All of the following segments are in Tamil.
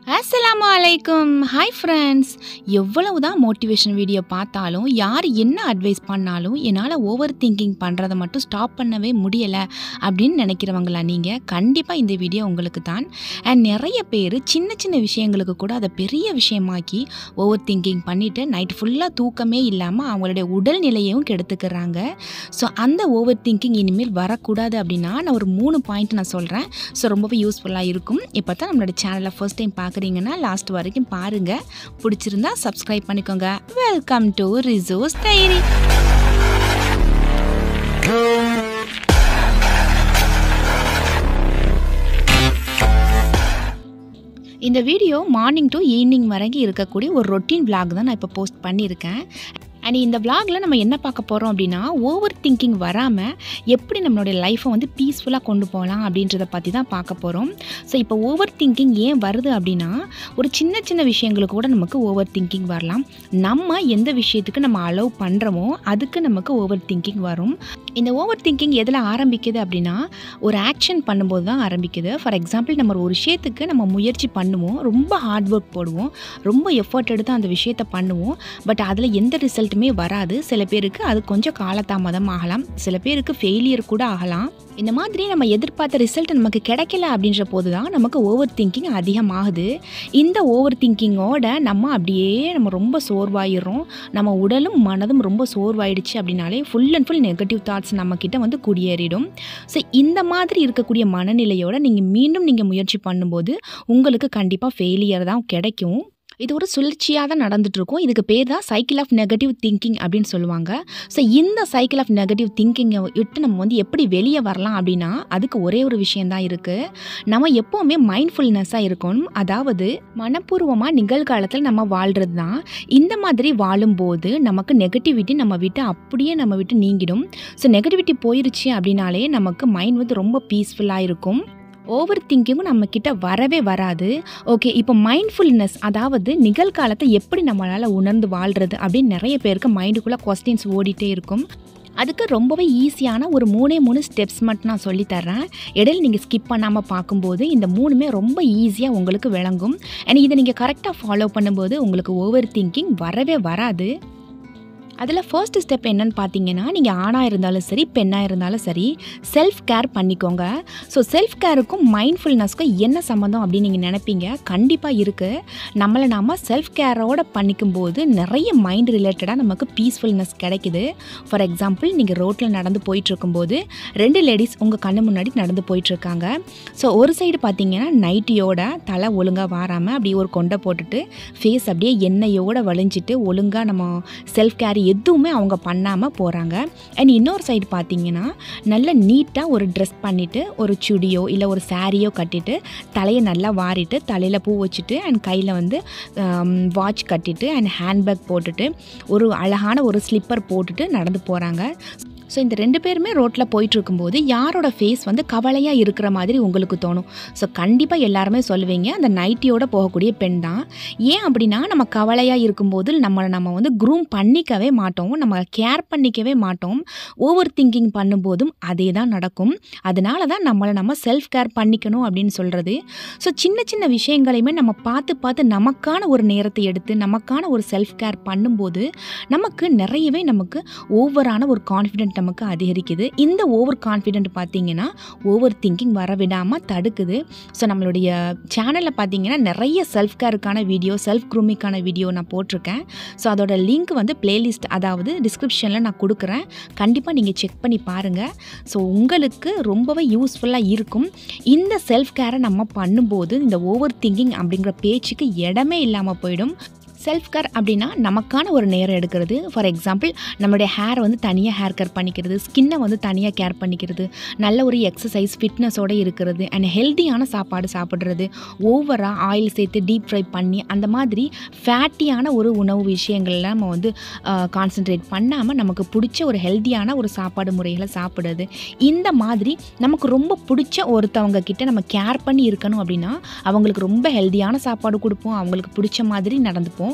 அஸ்ஸலாமு அலைக்கும் ஹாய் ஃப்ரெண்ட்ஸ் எவ்வளவு தான் மோட்டிவேஷன் வீடியோ பார்த்தாலும் யார் என்ன அட்வைஸ் பண்ணாலும் என்னால் ஓவர் திங்கிங் பண்ணுறதை மட்டும் ஸ்டாப் பண்ணவே முடியலை அப்படின்னு நினைக்கிறவங்களா நீங்கள் கண்டிப்பாக இந்த வீடியோ உங்களுக்கு தான் அண்ட் நிறைய பேர் சின்ன சின்ன விஷயங்களுக்கு கூட அதை பெரிய விஷயமாக்கி ஓவர் திங்கிங் பண்ணிவிட்டு நைட் ஃபுல்லாக தூக்கமே இல்லாமல் அவங்களுடைய உடல்நிலையையும் கெடுத்துக்கிறாங்க ஸோ அந்த ஓவர் திங்கிங் இனிமேல் வரக்கூடாது அப்படின்னா நான் ஒரு மூணு பாயிண்ட் நான் சொல்கிறேன் ஸோ ரொம்பவே யூஸ்ஃபுல்லாக இருக்கும் இப்போ தான் நம்மளோட சேனலை ஃபர்ஸ்ட் டைம் பார்க்குறீங்கன்னா லாஸ்ட் வரைக்கும் பாருங்கள் பிடிச்சிருந்தா சப்ஸ்கிரைப் பண்ணிக்கோங்க வெல்கம் டு ரிசோர்ஸ் டைரி இந்த வீடியோ மார்னிங் டு ஈவினிங் வரைக்கும் இருக்கக்கூடிய ஒரு ரொட்டீன் vlog தான் நான் இப்போ போஸ்ட் பண்ணியிருக்கேன் அண்ட் இந்த vlogல நம்ம என்ன பார்க்க போகிறோம் அப்படின்னா ஓவர் திங்கிங் வராமல் எப்படி நம்மளுடைய லைஃப்பை வந்து பீஸ்ஃபுல்லாக கொண்டு போகலாம் அப்படின்றத பற்றி தான் பார்க்க போகிறோம் ஸோ இப்போ ஓவர் திங்கிங் ஏன் வருது அப்படின்னா ஒரு சின்ன சின்ன விஷயங்களுக்கு கூட நமக்கு ஓவர் திங்கிங் வரலாம் நம்ம எந்த விஷயத்துக்கு நம்ம அலோவ் பண்ணுறோமோ அதுக்கு நமக்கு ஓவர் திங்கிங் வரும் இந்த ஓவர் திங்கிங் எதில் ஆரம்பிக்குது அப்படின்னா ஒரு ஆக்ஷன் பண்ணும்போது தான் ஆரம்பிக்குது ஃபார் எக்ஸாம்பிள் நம்ம ஒரு விஷயத்துக்கு நம்ம முயற்சி பண்ணுவோம் ரொம்ப ஹார்ட் ஒர்க் போடுவோம் ரொம்ப எஃபர்ட் எடுத்து அந்த விஷயத்தை பண்ணுவோம் பட் அதில் எந்த ரிசல்ட்டுமே வராது சில பேருக்கு அது கொஞ்சம் காலதாமதம் ஆகலாம் சில பேருக்கு ஃபெயிலியர் கூட ஆகலாம் இந்த மாதிரி நம்ம எதிர்பார்த்த ரிசல்ட் நமக்கு கிடைக்கல அப்படின்ற போது தான் நமக்கு ஓவர் திங்கிங் அதிகமாகுது இந்த ஓவர் திங்கிங்கோட நம்ம அப்படியே நம்ம ரொம்ப சோர்வாயிடுறோம் நம்ம உடலும் மனதும் ரொம்ப சோர்வாயிடுச்சு அப்படின்னாலே full and full negative thoughts நம்மக்கிட்ட வந்து குடியேறிடும் ஸோ இந்த மாதிரி இருக்கக்கூடிய மனநிலையோட நீங்கள் மீண்டும் நீங்கள் முயற்சி பண்ணும்போது உங்களுக்கு கண்டிப்பாக ஃபெயிலியர் தான் கிடைக்கும் இது ஒரு சுழற்சியாக தான் நடந்துட்டுருக்கும் இதுக்கு பேர் தான் சைக்கிள் ஆஃப் நெகட்டிவ் திங்கிங் அப்படின்னு சொல்லுவாங்க ஸோ இந்த சைக்கிள் ஆஃப் நெகட்டிவ் திங்கிங்கை விட்டு நம்ம வந்து எப்படி வெளியே வரலாம் அப்படின்னா அதுக்கு ஒரே ஒரு விஷயந்தான் இருக்குது நம்ம எப்போவுமே மைண்ட்ஃபுல்னஸாக இருக்கணும் அதாவது மனப்பூர்வமாக நிகழ்காலத்தில் நம்ம வாழ்கிறது தான் இந்த மாதிரி வாழும்போது நமக்கு நெகட்டிவிட்டி நம்ம விட்டு அப்படியே நம்ம விட்டு நீங்கிடும் ஸோ நெகட்டிவிட்டி போயிருச்சு அப்படின்னாலே நமக்கு மைண்ட் வந்து ரொம்ப பீஸ்ஃபுல்லாக இருக்கும் ஓவர் திங்கிங்கும் நம்மக்கிட்ட வரவே வராது ஓகே இப்போ மைண்ட்ஃபுல்னஸ் அதாவது நிகழ்காலத்தை எப்படி நம்மளால் உணர்ந்து வாழ்கிறது அப்படின்னு நிறைய பேருக்கு மைண்டுக்குள்ளே கொஸ்டின்ஸ் ஓடிட்டே இருக்கும் அதுக்கு ரொம்பவே ஈஸியான ஒரு மூணே மூணு ஸ்டெப்ஸ் மட்டும் நான் சொல்லித்தர்றேன் இடையில நீங்கள் ஸ்கிப் பண்ணாமல் பார்க்கும்போது இந்த மூணுமே ரொம்ப ஈஸியாக உங்களுக்கு விளங்கும் அண்ட் இதை நீங்கள் கரெக்டாக ஃபாலோ பண்ணும்போது உங்களுக்கு ஓவர் திங்கிங் வரவே வராது அதில் ஃபர்ஸ்ட் ஸ்டெப் என்னன்னு பார்த்தீங்கன்னா நீங்கள் ஆணாக இருந்தாலும் சரி பெண்ணாக இருந்தாலும் சரி செல்ஃப் கேர் பண்ணிக்கோங்க ஸோ செல்ஃப் கேருக்கும் மைண்ட்ஃபுல்னஸ்க்கும் என்ன சம்மந்தம் அப்படின்னு நீங்கள் நினைப்பீங்க கண்டிப்பாக இருக்குது நம்மளை நாம் செல்ஃப் கேரோட பண்ணிக்கும் போது நிறைய மைண்ட் ரிலேட்டடாக நமக்கு பீஸ்ஃபுல்னஸ் கிடைக்குது ஃபார் எக்ஸாம்பிள் நீங்கள் ரோட்டில் நடந்து போயிட்டுருக்கும்போது ரெண்டு லேடிஸ் உங்கள் கண்ணு முன்னாடி நடந்து போயிட்டுருக்காங்க ஸோ ஒரு சைடு பார்த்தீங்கன்னா நைட்டியோட தலை ஒழுங்காக வாராமல் அப்படியே ஒரு கொண்டை போட்டுட்டு ஃபேஸ் அப்படியே எண்ணெயோட வலிஞ்சிட்டு ஒழுங்காக நம்ம செல்ஃப் கேர் எதுவுமே அவங்க பண்ணாமல் போகிறாங்க அண்ட் இன்னொரு சைடு பார்த்தீங்கன்னா நல்ல நீட்டாக ஒரு ட்ரெஸ் பண்ணிவிட்டு ஒரு சுடியோ இல்லை ஒரு சாரியோ கட்டிட்டு தலையை நல்லா வாரிட்டு தலையில் பூ வச்சுட்டு அண்ட் கையில் வந்து வாட்ச் கட்டிட்டு அண்ட் ஹேண்ட்பேக் போட்டுட்டு ஒரு அழகான ஒரு ஸ்லிப்பர் போட்டுட்டு நடந்து போகிறாங்க ஸோ இந்த ரெண்டு பேருமே ரோட்டில் போயிட்டு இருக்கும்போது யாரோட ஃபேஸ் வந்து கவலையாக இருக்கிற மாதிரி உங்களுக்கு தோணும் ஸோ கண்டிப்பாக எல்லாருமே சொல்லுவீங்க அந்த நைட்டியோட போகக்கூடிய பெண் தான் ஏன் அப்படின்னா நம்ம கவலையாக இருக்கும்போது நம்மளை நம்ம வந்து க்ரூம் பண்ணிக்கவே மாட்டோம் நம்ம கேர் பண்ணிக்கவே மாட்டோம் ஓவர் திங்கிங் பண்ணும்போதும் அதே தான் நடக்கும் அதனால தான் நம்மளை நம்ம செல்ஃப் கேர் பண்ணிக்கணும் அப்படின்னு சொல்கிறது ஸோ சின்ன சின்ன விஷயங்களையுமே நம்ம பார்த்து பார்த்து நமக்கான ஒரு நேரத்தை எடுத்து நமக்கான ஒரு செல்ஃப் கேர் பண்ணும்போது நமக்கு நிறையவே நமக்கு ஓவரான ஒரு கான்ஃபிடென்ட் நமக்கு அதிகரிக்குது இந்த ஓவர் கான்ஃபிடென்ட் பார்த்தீங்கன்னா ஓவர் திங்கிங் வரவிடாமல் தடுக்குது ஸோ நம்மளுடைய சேனலில் பார்த்தீங்கன்னா நிறைய செல்ஃப் கேருக்கான வீடியோ செல்ஃப் க்ரூமிங்கான வீடியோ நான் போட்டிருக்கேன் ஸோ அதோட லிங்க் வந்து பிளேலிஸ்ட் அதாவது டிஸ்கிரிப்ஷனில் நான் கொடுக்குறேன் கண்டிப்பாக நீங்கள் செக் பண்ணி பாருங்கள் ஸோ உங்களுக்கு ரொம்பவே யூஸ்ஃபுல்லாக இருக்கும் இந்த செல்ஃப் கேரை நம்ம பண்ணும்போது இந்த ஓவர் திங்கிங் அப்படிங்கிற பேச்சுக்கு இடமே இல்லாமல் போயிடும் செல்ஃப் கேர் அப்படின்னா நமக்கான ஒரு நேரம் எடுக்கிறது ஃபார் எக்ஸாம்பிள் நம்மளுடைய ஹேர் வந்து தனியாக ஹேர் கேர் பண்ணிக்கிறது ஸ்கின்னை வந்து தனியாக கேர் பண்ணிக்கிறது நல்ல ஒரு எக்ஸசைஸ் ஃபிட்னஸோடு இருக்கிறது அண்ட் ஹெல்த்தியான சாப்பாடு சாப்பிட்றது ஓவராக ஆயில் சேர்த்து டீப் ஃப்ரை பண்ணி அந்த மாதிரி ஃபேட்டியான ஒரு உணவு விஷயங்களில் நம்ம வந்து கான்சென்ட்ரேட் பண்ணாமல் நமக்கு பிடிச்ச ஒரு ஹெல்த்தியான ஒரு சாப்பாடு முறைகளை சாப்பிடுறது இந்த மாதிரி நமக்கு ரொம்ப பிடிச்ச ஒருத்தவங்க கிட்ட நம்ம கேர் பண்ணி இருக்கணும் அப்படின்னா அவங்களுக்கு ரொம்ப ஹெல்த்தியான சாப்பாடு கொடுப்போம் அவங்களுக்கு பிடிச்ச மாதிரி நடந்துப்போம்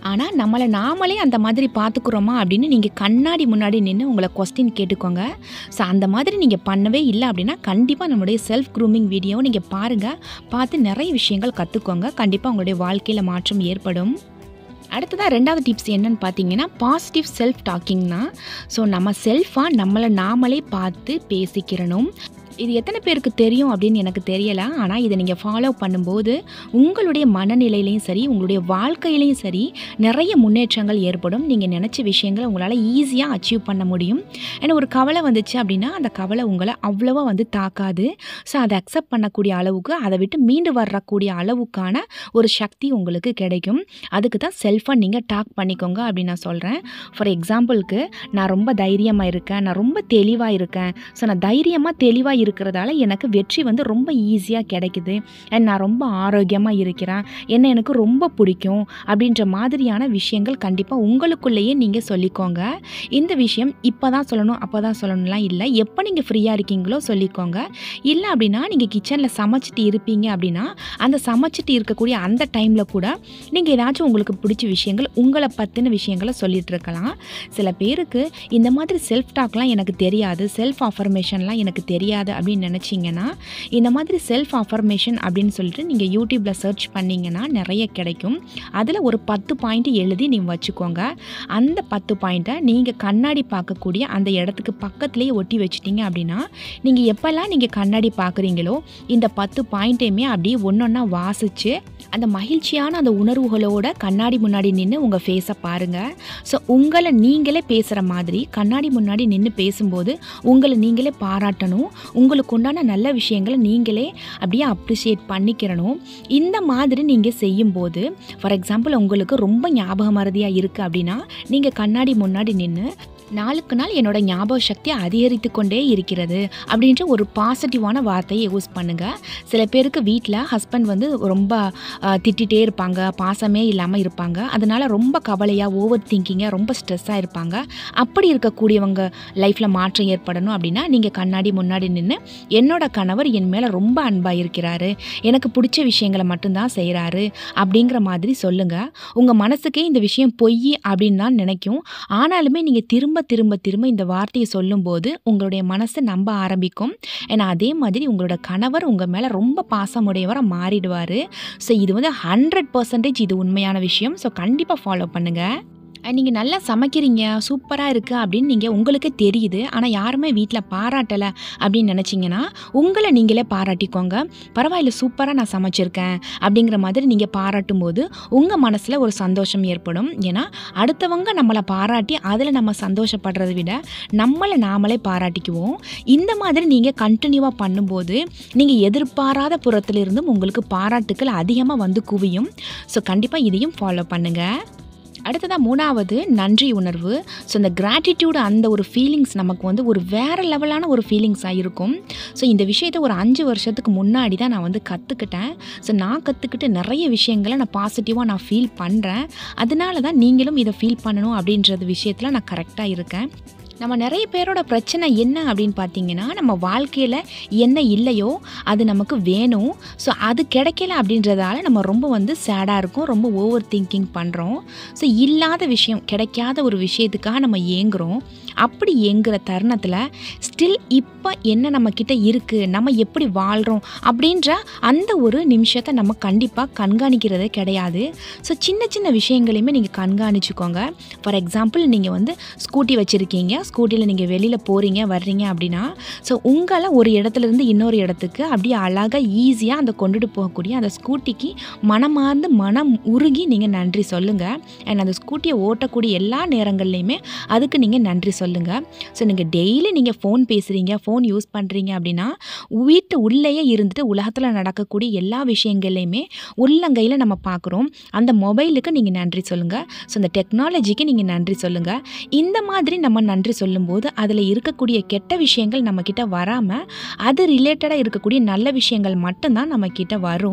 ஆனால் நம்மளை நாமளே அந்த மாதிரி பார்த்துக்குறோமா அப்படின்னு நீங்கள் கண்ணாடி முன்னாடி நின்று உங்களை கொஸ்டின் கேட்டுக்கோங்க ஸோ அந்த மாதிரி நீங்கள் பண்ணவே இல்லை அப்படின்னா கண்டிப்பாக நம்மளுடைய செல்ஃப் க்ரூமிங் வீடியோவை நீங்கள் பாருங்கள் பார்த்து நிறைய விஷயங்கள் கற்றுக்கோங்க கண்டிப்பாக உங்களுடைய வாழ்க்கையில் மாற்றம் ஏற்படும் அடுத்ததாக ரெண்டாவது டிப்ஸ் என்னன்னு பார்த்தீங்கன்னா பாசிட்டிவ் செல்ஃப் டாக்கிங் தான் ஸோ நம்ம செல்ஃபாக நம்மளை நாமளே பார்த்து பேசிக்கிறணும் இது எத்தனை பேருக்கு தெரியும் அப்படின்னு எனக்கு தெரியல ஆனால் இதை நீங்கள் ஃபாலோ பண்ணும்போது உங்களுடைய மனநிலையிலையும் சரி உங்களுடைய வாழ்க்கையிலையும் சரி நிறைய முன்னேற்றங்கள் ஏற்படும் நீங்கள் நினச்ச விஷயங்களை உங்களால் ஈஸியாக அச்சீவ் பண்ண முடியும் ஏன்னா ஒரு கவலை வந்துச்சு அப்படின்னா அந்த கவலை உங்களை அவ்வளோவா வந்து தாக்காது ஸோ அதை அக்செப்ட் பண்ணக்கூடிய அளவுக்கு அதை விட்டு மீண்டு வரக்கூடிய அளவுக்கான ஒரு சக்தி உங்களுக்கு கிடைக்கும் அதுக்கு தான் செல்ஃபாக நீங்கள் டாக் பண்ணிக்கோங்க அப்படின்னு நான் சொல்கிறேன் ஃபார் எக்ஸாம்பிளுக்கு நான் ரொம்ப தைரியமாக இருக்கேன் நான் ரொம்ப தெளிவாக இருக்கேன் ஸோ நான் தைரியமாக தெளிவாக இருக்கிறதால எனக்கு வெற்றி வந்து ரொம்ப ஈஸியாக கிடைக்குது அண்ட் நான் ரொம்ப ஆரோக்கியமாக இருக்கிறேன் என்ன எனக்கு ரொம்ப பிடிக்கும் அப்படின்ற மாதிரியான விஷயங்கள் கண்டிப்பாக உங்களுக்குள்ளேயே நீங்கள் சொல்லிக்கோங்க இந்த விஷயம் இப்போ தான் சொல்லணும் அப்போ தான் சொல்லணும்லாம் இல்லை எப்போ நீங்கள் ஃப்ரீயாக இருக்கீங்களோ சொல்லிக்கோங்க இல்லை அப்படின்னா நீங்கள் கிச்சனில் சமைச்சிட்டு இருப்பீங்க அப்படின்னா அந்த சமைச்சிட்டு இருக்கக்கூடிய அந்த டைமில் கூட நீங்கள் ஏதாச்சும் உங்களுக்கு பிடிச்ச விஷயங்கள் உங்களை பற்றின விஷயங்களை சொல்லிட்டு இருக்கலாம் சில பேருக்கு இந்த மாதிரி செல்ஃப் டாக்லாம் எனக்கு தெரியாது செல்ஃப் அஃபர்மேஷன்லாம் எனக்கு தெரியாது அப்படின்னு நினச்சிங்கன்னா இந்த மாதிரி செல்ஃப் அஃபர்மேஷன் அப்படின்னு சொல்லிட்டு நீங்கள் யூடியூப்பில் சர்ச் பண்ணிங்கன்னா நிறைய கிடைக்கும் அதில் ஒரு பத்து பாயிண்ட் எழுதி நீங்கள் வச்சுக்கோங்க அந்த பத்து பாயிண்ட்டை நீங்கள் கண்ணாடி பார்க்கக்கூடிய அந்த இடத்துக்கு பக்கத்துலேயே ஒட்டி வச்சிட்டிங்க அப்படின்னா நீங்கள் எப்போல்லாம் நீங்கள் கண்ணாடி பார்க்குறீங்களோ இந்த பத்து பாயிண்ட்டையுமே அப்படியே ஒன்றொன்னா வாசித்து அந்த மகிழ்ச்சியான அந்த உணர்வுகளோட கண்ணாடி முன்னாடி நின்று உங்கள் ஃபேஸை பாருங்கள் ஸோ உங்களை நீங்களே பேசுகிற மாதிரி கண்ணாடி முன்னாடி நின்று பேசும்போது உங்களை நீங்களே பாராட்டணும் உங்களுக்கு உண்டான நல்ல விஷயங்களை நீங்களே அப்படியே அப்ரிஷியேட் பண்ணிக்கிறணும் இந்த மாதிரி நீங்கள் செய்யும்போது ஃபார் எக்ஸாம்பிள் உங்களுக்கு ரொம்ப ஞாபக மறதியாக இருக்குது அப்படின்னா நீங்கள் கண்ணாடி முன்னாடி நின்று நாளுக்கு நாள் என்னோட ஞாபக சக்தி அதிகரித்து கொண்டே இருக்கிறது அப்படின்ற ஒரு பாசிட்டிவான வார்த்தையை யூஸ் பண்ணுங்கள் சில பேருக்கு வீட்டில் ஹஸ்பண்ட் வந்து ரொம்ப ஆஹ், திட்டிகிட்டே இருப்பாங்க பாசமே இல்லாமல் இருப்பாங்க அதனால் ரொம்ப கவலையாக ஓவர் திங்கிங்காக ரொம்ப ஸ்ட்ரெஸ்ஸாக இருப்பாங்க அப்படி இருக்கக்கூடியவங்க லைஃப்பில் மாற்றம் ஏற்படணும் அப்படின்னா நீங்கள் கண்ணாடி முன்னாடி நின்று என்னோட கணவர் என் மேலே ரொம்ப அன்பாக இருக்கிறாரு எனக்கு பிடிச்ச விஷயங்களை மட்டும்தான் செய்கிறாரு அப்படிங்கிற மாதிரி சொல்லுங்கள் உங்கள் மனசுக்கே இந்த விஷயம் பொய் அப்படின்னு தான் நினைக்கும் ஆனாலுமே நீங்கள் திரும்ப திரும்ப திரும்ப இந்த வார்த்தையை சொல்லும்போது உங்களுடைய மனசு நம்ப ஆரம்பிக்கும் ஏன்னா அதே மாதிரி உங்களோட கணவர் உங்கள் மேலே ரொம்ப பாசமுடையவராக மாறிடுவார் ஸோ இது வந்து ஹண்ட்ரட் பர்சன்டேஜ் இது உண்மையான விஷயம் ஸோ கண்டிப்பாக ஃபாலோ பண்ணுங்கள் நீங்கள் நல்லா சமைக்கிறீங்க சூப்பராக இருக்குது அப்படின்னு நீங்கள் உங்களுக்கே தெரியுது ஆனால் யாருமே வீட்டில் பாராட்டலை அப்படின்னு நினச்சிங்கன்னா உங்களை நீங்களே பாராட்டிக்கோங்க பரவாயில்ல சூப்பராக நான் சமைச்சிருக்கேன் அப்படிங்கிற மாதிரி நீங்கள் பாராட்டும் போது உங்கள் மனசில் ஒரு சந்தோஷம் ஏற்படும் ஏன்னா அடுத்தவங்க நம்மளை பாராட்டி அதில் நம்ம சந்தோஷப்படுறதை விட நம்மளை நாமளே பாராட்டிக்குவோம் இந்த மாதிரி நீங்கள் கண்டினியூவாக பண்ணும்போது நீங்கள் எதிர்பாராத புறத்திலிருந்தும் உங்களுக்கு பாராட்டுக்கள் அதிகமாக வந்து குவியும் ஸோ கண்டிப்பாக இதையும் ஃபாலோ பண்ணுங்கள் அடுத்ததாக மூணாவது நன்றி உணர்வு ஸோ இந்த கிராட்டிடியூடு அந்த ஒரு ஃபீலிங்ஸ் நமக்கு வந்து ஒரு வேறு லெவலான ஒரு ஃபீலிங்ஸாக இருக்கும் ஸோ இந்த விஷயத்தை ஒரு அஞ்சு வருஷத்துக்கு முன்னாடி தான் நான் வந்து கற்றுக்கிட்டேன் ஸோ நான் கற்றுக்கிட்டு நிறைய விஷயங்களை நான் பாசிட்டிவாக நான் ஃபீல் பண்ணுறேன் அதனால தான் நீங்களும் இதை ஃபீல் பண்ணணும் அப்படின்றது விஷயத்தில் நான் கரெக்டாக இருக்கேன் நம்ம நிறைய பேரோட பிரச்சனை என்ன அப்படின்னு பார்த்தீங்கன்னா நம்ம வாழ்க்கையில் என்ன இல்லையோ அது நமக்கு வேணும் ஸோ அது கிடைக்கல அப்படின்றதால நம்ம ரொம்ப வந்து சேடாக இருக்கும் ரொம்ப ஓவர் திங்கிங் பண்ணுறோம் ஸோ இல்லாத விஷயம் கிடைக்காத ஒரு விஷயத்துக்காக நம்ம ஏங்குறோம் அப்படி ஏங்குற தருணத்தில் ஸ்டில் இப்போ என்ன நம்மக்கிட்ட இருக்குது நம்ம எப்படி வாழ்கிறோம் அப்படின்ற அந்த ஒரு நிமிஷத்தை நம்ம கண்டிப்பாக கண்காணிக்கிறதே கிடையாது ஸோ சின்ன சின்ன விஷயங்களையுமே நீங்கள் கண்காணிச்சுக்கோங்க ஃபார் எக்ஸாம்பிள் நீங்கள் வந்து ஸ்கூட்டி வச்சுருக்கீங்க ஸ்கூட்டியில் நீங்கள் வெளியில் போகிறீங்க வர்றீங்க அப்படின்னா ஸோ உங்களை ஒரு இடத்துலேருந்து இன்னொரு இடத்துக்கு அப்படியே அழகாக ஈஸியாக அந்த கொண்டுட்டு போகக்கூடிய அந்த ஸ்கூட்டிக்கு மனமார்ந்து மனம் உருகி நீங்கள் நன்றி சொல்லுங்கள் அண்ட் அந்த ஸ்கூட்டியை ஓட்டக்கூடிய எல்லா நேரங்கள்லையுமே அதுக்கு நீங்கள் நன்றி சொல்லுங்கள் ஸோ நீங்கள் டெய்லி நீங்கள் ஃபோன் பேசுகிறீங்க ஃபோன் யூஸ் பண்ணுறீங்க அப்படின்னா வீட்டு உள்ளேயே இருந்துட்டு உலகத்தில் நடக்கக்கூடிய எல்லா விஷயங்கள்லையுமே உள்ளங்கையில் நம்ம பார்க்குறோம் அந்த மொபைலுக்கு நீங்கள் நன்றி சொல்லுங்கள் ஸோ அந்த டெக்னாலஜிக்கு நீங்கள் நன்றி சொல்லுங்கள் இந்த மாதிரி நம்ம நன்றி சொல்லும்போது அதில் இருக்கக்கூடிய கெட்ட விஷயங்கள் நம்மக்கிட்ட வராமல் அது ரிலேட்டடாக இருக்கக்கூடிய நல்ல விஷயங்கள் மட்டும்தான் நம்மக்கிட்ட வரும்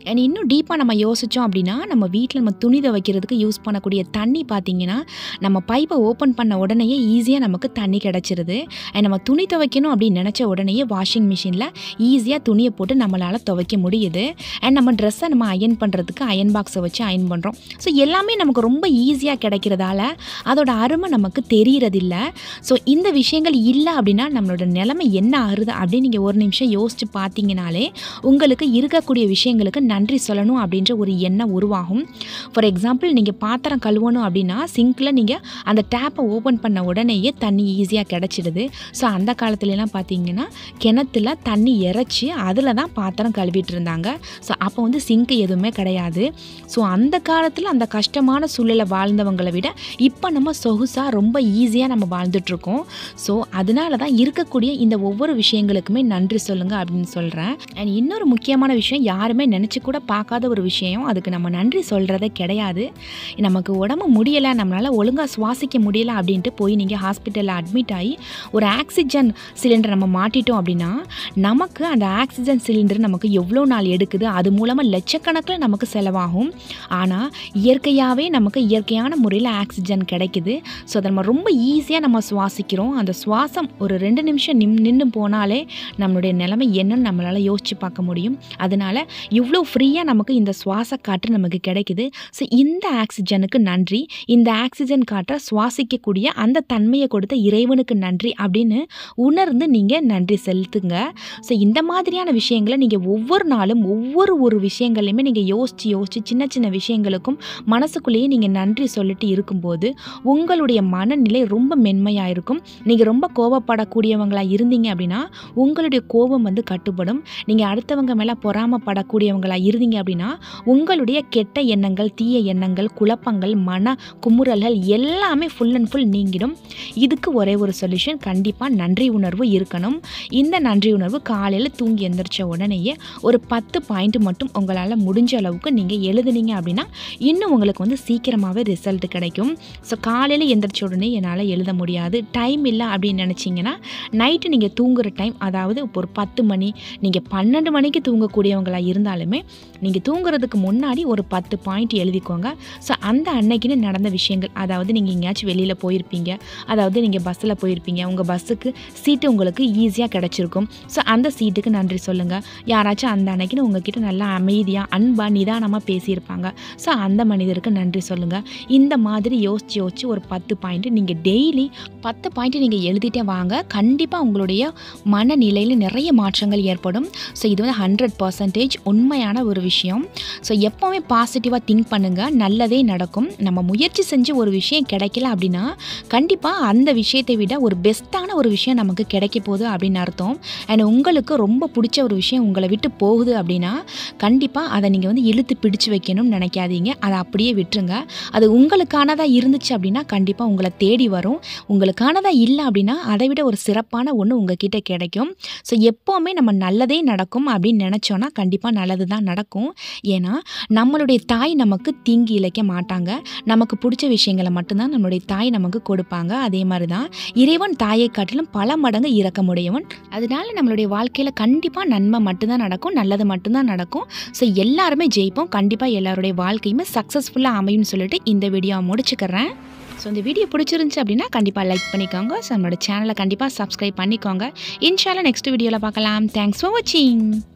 அண்ட் இன்னும் டீப்பாக நம்ம யோசித்தோம் அப்படின்னா நம்ம வீட்டில் நம்ம துணி துவைக்கிறதுக்கு யூஸ் பண்ணக்கூடிய தண்ணி பார்த்தீங்கன்னா நம்ம பைப்பை ஓப்பன் பண்ண உடனேயே ஈஸியாக நமக்கு தண்ணி கிடச்சிருது அண்ட் நம்ம துணி துவைக்கணும் அப்படின்னு நினச்ச உடனேயே வாஷிங் மிஷினில் ஈஸியாக துணியை போட்டு நம்மளால் துவைக்க முடியுது அண்ட் நம்ம ட்ரெஸ்ஸை நம்ம அயன் பண்ணுறதுக்கு அயன் பாக்ஸை வச்சு அயன் பண்ணுறோம் ஸோ எல்லாமே நமக்கு ரொம்ப ஈஸியாக கிடைக்கிறதால அதோட அருமை நமக்கு தெரியறதில்ல ஸோ இந்த விஷயங்கள் இல்லை அப்படின்னா நம்மளோட நிலைமை என்ன ஆகுது அப்படின்னு நீங்கள் ஒரு நிமிஷம் யோசிச்சு பார்த்தீங்கனாலே உங்களுக்கு இருக்கக்கூடிய விஷயங்களுக்கு நன்றி சொல்லணும் அப்படின்ற ஒரு எண்ணம் உருவாகும் ஃபார் எக்ஸாம்பிள் நீங்கள் பாத்திரம் கழுவணும் அப்படின்னா சிங்க்கில் நீங்கள் அந்த டேப்பை ஓப்பன் பண்ண உடனேயே தண்ணி ஈஸியாக கிடச்சிடுது ஸோ அந்த காலத்துலலாம் பார்த்தீங்கன்னா கிணத்துல தண்ணி இறைச்சி அதில் தான் பாத்திரம் கழுவிட்டு இருந்தாங்க ஸோ அப்போ வந்து சிங்க் எதுவுமே கிடையாது ஸோ அந்த காலத்தில் அந்த கஷ்டமான சூழலை வாழ்ந்தவங்களை விட இப்போ நம்ம சொகுசாக ரொம்ப ஈஸியாக நம்ம வாழ்ந்துட்டுருக்கோம் ஸோ அதனால தான் இருக்கக்கூடிய இந்த ஒவ்வொரு விஷயங்களுக்குமே நன்றி சொல்லுங்கள் அப்படின்னு சொல்கிறேன் அண்ட் இன்னொரு முக்கியமான விஷயம் யாருமே நினச்சி கூட பார்க்காத ஒரு விஷயம் அதுக்கு நம்ம நன்றி சொல்கிறதே கிடையாது நமக்கு உடம்பு முடியலை நம்மளால் ஒழுங்காக சுவாசிக்க முடியலை அப்படின்ட்டு போய் நீங்கள் ஹாஸ்பிட்டலில் அட்மிட் ஆகி ஒரு ஆக்சிஜன் சிலிண்டர் நம்ம மாட்டிட்டோம் அப்படின்னா நமக்கு அந்த ஆக்சிஜன் சிலிண்டர் நமக்கு எவ்வளோ நாள் எடுக்குது அது மூலமாக லட்சக்கணக்கில் நமக்கு செலவாகும் ஆனால் இயற்கையாகவே நமக்கு இயற்கையான முறையில் ஆக்சிஜன் கிடைக்குது ஸோ அதை நம்ம ரொம்ப ஈஸியாக நம்ம சுவாசிக்கிறோம் அந்த சுவாசம் ஒரு ரெண்டு நிமிஷம் நிம் நின்று போனாலே நம்மளுடைய நிலைமை என்னன்னு நம்மளால் யோசித்து பார்க்க முடியும் அதனால் இவ்வளோ ஃப்ரீயாக நமக்கு இந்த சுவாச காற்று நமக்கு கிடைக்குது ஸோ இந்த ஆக்சிஜனுக்கு நன்றி இந்த ஆக்சிஜன் காற்றை சுவாசிக்கக்கூடிய அந்த தன்மையை கொடுத்த இறைவனுக்கு நன்றி அப்படின்னு உணர்ந்து நீங்கள் நன்றி செலுத்துங்க ஸோ இந்த மாதிரியான விஷயங்களை நீங்கள் ஒவ்வொரு நாளும் ஒவ்வொரு ஒரு விஷயங்களையுமே நீங்கள் யோசித்து யோசித்து சின்ன சின்ன விஷயங்களுக்கும் மனசுக்குள்ளேயே நீங்கள் நன்றி சொல்லிட்டு இருக்கும்போது உங்களுடைய மனநிலை ரொம்ப மென்மையாக இருக்கும் நீங்கள் ரொம்ப கோபப்படக்கூடியவங்களாக இருந்தீங்க அப்படின்னா உங்களுடைய கோபம் வந்து கட்டுப்படும் நீங்கள் அடுத்தவங்க மேலே பொறாமப்படக்கூடியவங்களாக இருந்தீங்க அப்படின்னா உங்களுடைய கெட்ட எண்ணங்கள் தீய எண்ணங்கள் குழப்பங்கள் மன குமுறல்கள் எல்லாமே ஃபுல் அண்ட் ஃபுல் நீங்கிடும் இதுக்கு ஒரே ஒரு சொல்யூஷன் கண்டிப்பாக நன்றி உணர்வு இருக்கணும் இந்த நன்றி உணர்வு காலையில் தூங்கி எந்திரிச்ச உடனேயே ஒரு பத்து பாயிண்ட் மட்டும் உங்களால் முடிஞ்ச அளவுக்கு நீங்கள் எழுதுனீங்க அப்படின்னா இன்னும் உங்களுக்கு வந்து சீக்கிரமாகவே ரிசல்ட் கிடைக்கும் ஸோ காலையில் எந்திரிச்ச உடனே என்னால் எழுத முடியாது டைம் இல்லை அப்படின்னு நினச்சிங்கன்னா நைட்டு நீங்கள் தூங்குற டைம் அதாவது இப்போ ஒரு பத்து மணி நீங்கள் பன்னெண்டு மணிக்கு தூங்கக்கூடியவங்களாக இருந்தாலுமே நீங்கள் தூங்குறதுக்கு முன்னாடி ஒரு பத்து பாயிண்ட் எழுதிக்கோங்க ஸோ அந்த அன்னைக்குன்னு நடந்த விஷயங்கள் அதாவது நீங்கள் எங்கேயாச்சும் வெளியில் போயிருப்பீங்க அதாவது நீங்கள் பஸ்ஸில் போயிருப்பீங்க உங்கள் பஸ்ஸுக்கு சீட்டு உங்களுக்கு ஈஸியாக கிடச்சிருக்கும் ஸோ அந்த சீட்டுக்கு நன்றி சொல்லுங்கள் யாராச்சும் அந்த அன்னைக்குன்னு உங்ககிட்ட நல்லா அமைதியாக அன்பாக நிதானமாக பேசியிருப்பாங்க ஸோ அந்த மனிதருக்கு நன்றி சொல்லுங்கள் இந்த மாதிரி யோசிச்சு யோசிச்சு ஒரு பத்து பாயிண்ட் நீங்கள் டெய்லி பத்து பாயிண்ட் நீங்கள் எழுதிட்டே வாங்க கண்டிப்பாக உங்களுடைய மனநிலையில் நிறைய மாற்றங்கள் ஏற்படும் ஸோ இது வந்து ஹண்ட்ரட் பர்சன்டேஜ் உண்மையான ஒரு விஷயம் ஸோ எப்போவுமே பாசிட்டிவாக திங்க் பண்ணுங்கள் நல்லதே நடக்கும் நம்ம முயற்சி செஞ்சு ஒரு விஷயம் கிடைக்கல அப்படின்னா கண்டிப்பாக அந்த விஷயத்தை விட ஒரு பெஸ்ட்டான ஒரு விஷயம் நமக்கு கிடைக்க போகுது அப்படின்னு அர்த்தம் அண்ட் உங்களுக்கு ரொம்ப பிடிச்ச ஒரு விஷயம் உங்களை விட்டு போகுது அப்படின்னா கண்டிப்பாக அதை நீங்கள் வந்து இழுத்து பிடிச்சு வைக்கணும்னு நினைக்காதீங்க அதை அப்படியே விட்டுருங்க அது உங்களுக்கானதாக இருந்துச்சு அப்படின்னா கண்டிப்பாக உங்களை தேடி வரும் உங்களுக்கானதாக இல்லை அப்படின்னா அதை விட ஒரு சிறப்பான ஒன்று உங்ககிட்ட கிடைக்கும் ஸோ எப்போவுமே நம்ம நல்லதே நடக்கும் அப்படின்னு நினச்சோன்னா கண்டிப்பாக நல்லது தான் நடக்கும் ஏன்னா நம்மளுடைய தாய் நமக்கு தீங்கி இழைக்க மாட்டாங்க நமக்கு பிடிச்ச விஷயங்களை மட்டும்தான் நம்மளுடைய தாய் நமக்கு கொடுப்பாங்க அதே மாதிரி தான் இறைவன் தாயை காட்டிலும் பல மடங்கு இரக்கமுடையவன் அதனால நம்மளுடைய வாழ்க்கையில் கண்டிப்பாக நன்மை மட்டும்தான் நடக்கும் நல்லது மட்டும்தான் நடக்கும் ஸோ எல்லாருமே ஜெயிப்போம் கண்டிப்பாக எல்லாருடைய வாழ்க்கையுமே சக்ஸஸ்ஃபுல்லாக அமையும்னு சொல்லிட்டு இந்த வீடியோவை முடிச்சுக்கிறேன் ஸோ இந்த வீடியோ பிடிச்சிருந்துச்சு அப்படின்னா கண்டிப்பாக லைக் பண்ணிக்கோங்க ஸோ நம்மளோட சேனலை கண்டிப்பாக சப்ஸ்கிரைப் பண்ணிக்கோங்க இன்ஷால்லா நெக்ஸ்ட் வீடியோவில் பார்க்கலாம் தேங்க்ஸ் ஃபார் வாட்சிங்